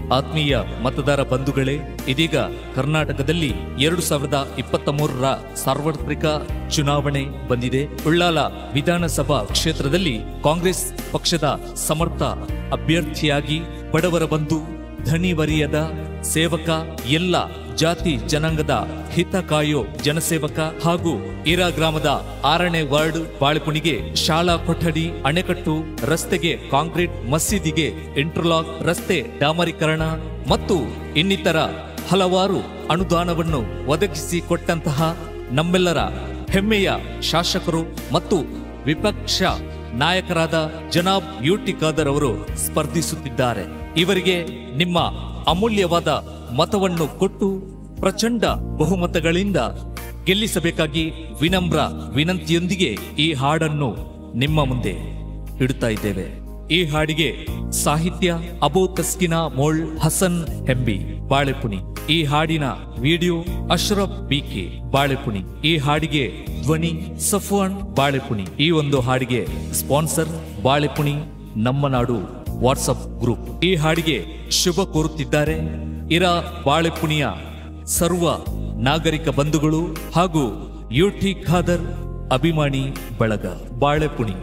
ಆತ್ಮೀಯ ಮತದಾರ ಬಂಧುಗಳೇ ಇದೀಗ ಕರ್ನಾಟಕದಲ್ಲಿ ಎರಡು ಸಾವಿರದ ಇಪ್ಪತ್ತ ಮೂರರ ಸಾರ್ವತ್ರಿಕ ಚುನಾವಣೆ ಬಂದಿದೆ ಉಳ್ಳಾಲ ವಿಧಾನಸಭಾ ಕ್ಷೇತ್ರದಲ್ಲಿ ಕಾಂಗ್ರೆಸ್ ಪಕ್ಷದ ಸಮರ್ಥ ಅಭ್ಯರ್ಥಿಯಾಗಿ ಬಡವರ ಬಂಧು ಧನಿವರಿಯದ ಸೇವಕ ಎಲ್ಲ ಜಾತಿ ಜನಾಂಗದ ಹಿತ ಕಾಯೋ ಜನಸೇವಕ ಹಾಗೂ ಇರಾ ಗ್ರಾಮದ ಆರನೇ ವಾರ್ಡ್ ಬಾಳೆಪುಣಿಗೆ ಶಾಲಾ ಕೊಠಡಿ ಅಣೆಕಟ್ಟು ರಸ್ತೆಗೆ ಕಾಂಕ್ರೀಟ್ ಮಸೀದಿಗೆ ಇಂಟರ್ಲಾಕ್ ರಸ್ತೆ ಡಾಮರೀಕರಣ ಮತ್ತು ಇನ್ನಿತರ ಹಲವಾರು ಅನುದಾನವನ್ನು ಒದಗಿಸಿ ಕೊಟ್ಟಂತಹ ನಮ್ಮೆಲ್ಲರ ಹೆಮ್ಮೆಯ ಶಾಸಕರು ಮತ್ತು ವಿಪಕ್ಷ ನಾಯಕರಾದ ಜನಾಬ್ ಯುಟಿ ಖಾದರ್ ಅವರು ಸ್ಪರ್ಧಿಸುತ್ತಿದ್ದಾರೆ ಇವರಿಗೆ ನಿಮ್ಮ ಅಮೂಲ್ಯವಾದ ಮತವನ್ನು ಕೊಟ್ಟು ಪ್ರಚಂಡ ಬಹುಮತಗಳಿಂದ ಗೆಲ್ಲಿಸಬೇಕಾಗಿ ವಿನಮ್ರ ವಿನಂತಿಯೊಂದಿಗೆ ಈ ಹಾಡನ್ನು ನಿಮ್ಮ ಮುಂದೆ ಇಡುತ್ತಾ ಇದ್ದೇವೆ ಈ ಹಾಡಿಗೆ ಸಾಹಿತ್ಯ ಅಬು ತಸ್ಕಿನಾ ಮೋಳ್ ಹಸನ್ ಹೆಂಬಿ ಬಾಳೆಪುಣಿ ಈ ಹಾಡಿನ ವಿಡಿಯೋ ಅಶ್ರಫ್ ಬಿಕೆ ಬಾಳೆಪುಣಿ ಈ ಹಾಡಿಗೆ ಧ್ವನಿ ಸಫ್ವಾನ್ ಬಾಳೆಪುಣಿ ಈ ಒಂದು ಹಾಡಿಗೆ ಸ್ಪಾನ್ಸರ್ ಬಾಳೆಪುಣಿ ನಮ್ಮ ನಾಡು ವಾಟ್ಸಪ್ ಗ್ರೂಪ್ ಈ ಹಾಡಿಗೆ ಶುಭ ಕೋರುತ್ತಿದ್ದಾರೆ ಇರಾ ಬಾಳೆಪುಣಿಯ ಸರ್ವ ನಾಗರಿಕ ಬಂಧುಗಳು ಹಾಗೂ ಯುಟಿ ಖಾದರ್ ಅಭಿಮಾನಿ ಬಳಗ ಬಾಳೆಪುಣಿ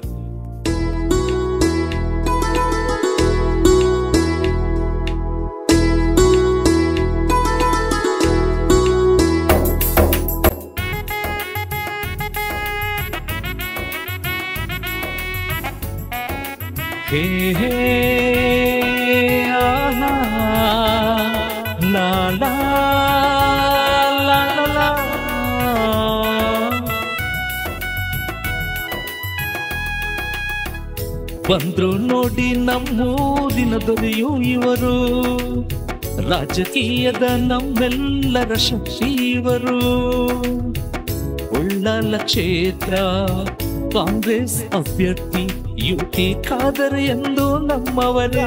ಹೇ ಹೇ ಆಹಾ, ಲಾ ಲಾ ಲಾ ಲಾ ಲಾ. ಬಂದ್ರು ನೋಡಿ ನಮ್ಮೂರಿನ ದೊರೆಯು ಇವರು ರಾಜಕೀಯದ ನಮ್ಮೆಲ್ಲರ ಶಕ್ತಿ ಇವರು ಉಳ್ಳಾಲ ಕ್ಷೇತ್ರ ಕಾಂಗ್ರೆಸ್ ಅಭ್ಯರ್ಥಿ ಯುಟಿ ಖಾದರ್ ಎಂದು ನಮ್ಮವರೇ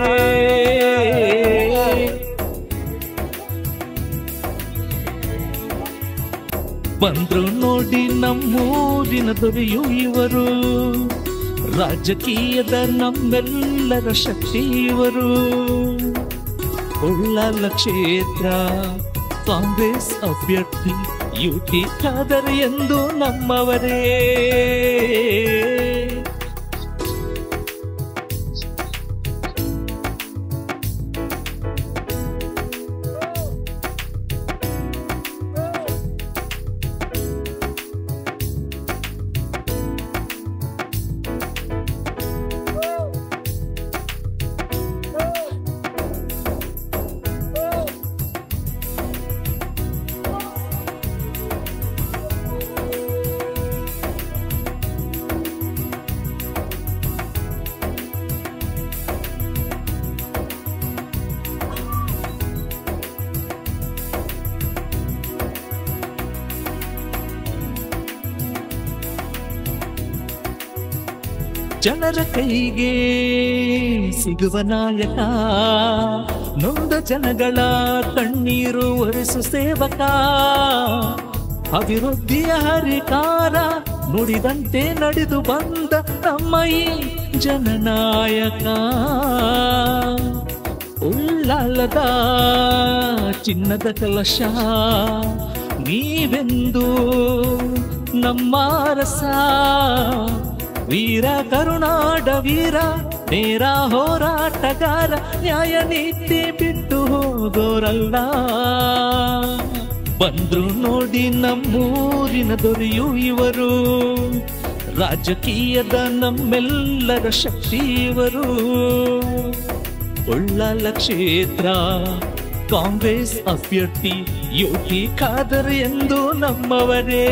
ಬಂದ್ರು ನೋಡಿ ನಮ್ಮೂರಿನ ದೊರೆಯು ಇವರು ರಾಜಕೀಯದ ನಮ್ಮೆಲ್ಲರ ಶಕ್ತಿ ಇವರು ಉಳ್ಳಾಲ ಕ್ಷೇತ್ರ ಕಾಂಗ್ರೆಸ್ ಅಭ್ಯರ್ಥಿ ಯುಟಿ ಖಾದರ್ ಎಂದು ನಮ್ಮವರೇ ಜನರ ಕೈಗೆ ಸಿಗುವ ನಾಯಕ ನೊಂದ ಜನಗಳ ಕಣ್ಣೀರು ಒರೆಸು ಸೇವಕ ಅಭಿವೃದ್ಧಿಯ ಹರಿಕಾರ ನುಡಿದಂತೆ ನಡೆದು ಬಂದ ನಮ್ಮ ಈ ಜನನಾಯಕ ಉಳ್ಳಾಲದ ಚಿನ್ನದ ಕಲಶ ನೀವೆಂದು ನಮ್ಮ ರಸ ವೀರ ಕರುನಾಡ ವೀರ ನೇರ ಹೋರಾಟಗಾರ ನ್ಯಾಯ ನೀತಿ ಬಿಟ್ಟು ಹೋಗೋರಲ್ಲ ಬಂದ್ರು ನೋಡಿ ನಮ್ಮೂರಿನ ದೊರೆಯು ಇವರು ರಾಜಕೀಯದ ನಮ್ಮೆಲ್ಲರ ಶಕ್ತಿ ಇವರು ಉಳ್ಳಾಲ ಕ್ಷೇತ್ರ ಕಾಂಗ್ರೆಸ್ ಅಭ್ಯರ್ಥಿ ಯೋಗಿ ಖಾದರ್ ಎಂದು ನಮ್ಮವರೇ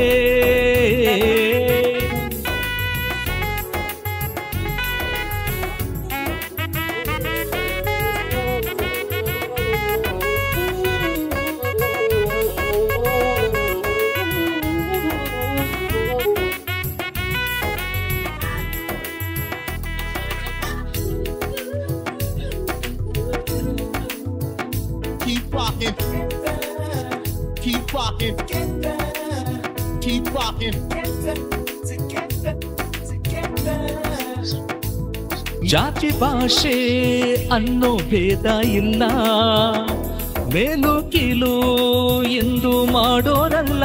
Keep rocking. Keep rocking. Keep rocking. ಜಾತಿ ಭಾಷೆ ಅನ್ನೋ ಭೇದ ಇಲ್ಲ ಮೇಲು ಕೀಲು ಎಂದು ಮಾಡೋರಲ್ಲ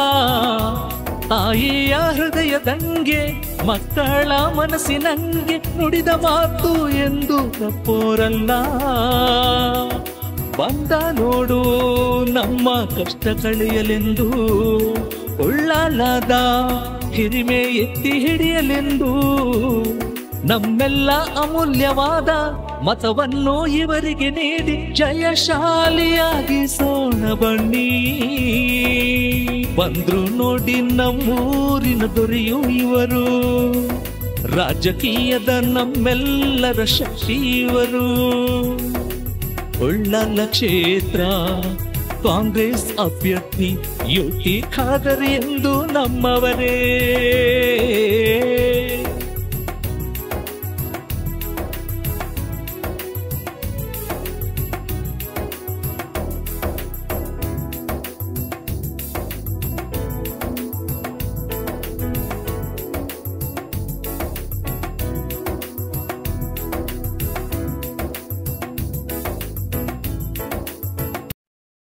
ತಾಯಿಯ ಹೃದಯದಂಗೆ ಮಕ್ಕಳ ಮನಸ್ಸಿನಂಗೆ ನುಡಿದ ಮಾತು ಎಂದು ತಪ್ಪೋರಲ್ಲ ಬಂದ ನೋಡು ನಮ್ಮ ಕಷ್ಟ ಕಳೆಯಲೆಂದು ಉಳ್ಳಲಾದ ಹಿರಿಮೆ ಎತ್ತಿ ಹಿಡಿಯಲೆಂದು ನಮ್ಮೆಲ್ಲ ಅಮೂಲ್ಯವಾದ ಮತವನ್ನು ಇವರಿಗೆ ನೀಡಿ ಜಯಶಾಲಿಯಾಗಿ ಸೋಣ ಬನ್ನಿ ಬಂದ್ರು ನೋಡಿ ನಮ್ಮೂರಿನ ದೊರೆಯು ಇವರು ರಾಜಕೀಯದ ನಮ್ಮೆಲ್ಲರ ಶಕ್ತಿ ಇವರು ಉಳ್ಳಲ ಕ್ಷೇತ್ರ ಕಾಂಗ್ರೆಸ್ ಅಭ್ಯರ್ಥಿ ಯುಟಿ ಖಾದರ್ ಎಂದು ನಮ್ಮವರೇ